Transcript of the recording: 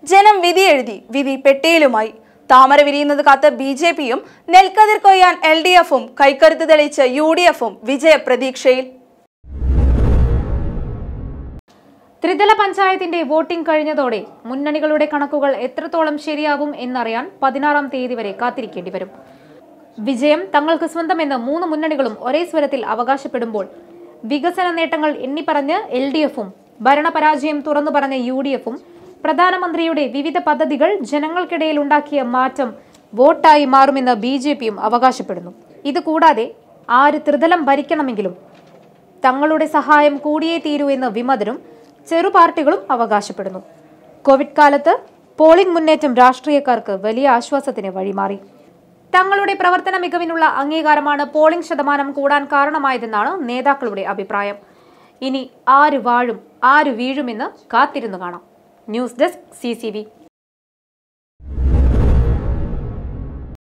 ജനം വിധി എഴുതി വിധി പെട്ടിയിലുമായി താമര വിരിയുന്നത് കാത്ത് ബി ജെ പിയും നെൽക്കതിർ കൊയ്യാൻ എൽ ഡി എഫും കൈക്കരുത്ത് തെളിയിച്ച് യു ഡി എഫും വിജയപ്രതീക്ഷയിൽ ത്രിതല പഞ്ചായത്തിന്റെ വോട്ടിംഗ് കഴിഞ്ഞതോടെ മുന്നണികളുടെ കണക്കുകൾ എത്രത്തോളം ശരിയാവും എന്നറിയാൻ പതിനാറാം തീയതി വരെ കാത്തിരിക്കേണ്ടി വരും വിജയം തങ്ങൾക്ക് സ്വന്തമെന്ന് മൂന്ന് മുന്നണികളും ഒരേ സ്വരത്തിൽ അവകാശപ്പെടുമ്പോൾ വികസന നേട്ടങ്ങൾ എണ്ണിപ്പറഞ്ഞ് എൽ ഡി എഫും ഭരണപരാജയം തുറന്നു പറഞ്ഞ യു ഡി എഫും പ്രധാനമന്ത്രിയുടെ വിവിധ പദ്ധതികൾ ജനങ്ങൾക്കിടയിൽ ഉണ്ടാക്കിയ മാറ്റം വോട്ടായി മാറുമെന്ന് ബി ജെ പിയും അവകാശപ്പെടുന്നു ഇതുകൂടാതെ ആര് ത്രിതലം ഭരിക്കണമെങ്കിലും തങ്ങളുടെ സഹായം കൂടിയേ തീരൂ എന്ന് വിമതരും ചെറു പാർട്ടികളും അവകാശപ്പെടുന്നു കോവിഡ് കാലത്ത് പോളിംഗ് മുന്നേറ്റം രാഷ്ട്രീയക്കാർക്ക് വലിയ ആശ്വാസത്തിന് വഴിമാറി തങ്ങളുടെ പ്രവർത്തന മികവിനുള്ള അംഗീകാരമാണ് പോളിംഗ് ശതമാനം കൂടാൻ കാരണമായതെന്നാണ് നേതാക്കളുടെ അഭിപ്രായം ഇനി ആര് വാഴും ആര് വീഴുമെന്ന് കാത്തിരുന്നു കാണാം ന്യൂസ് ഡെസ്ക് സി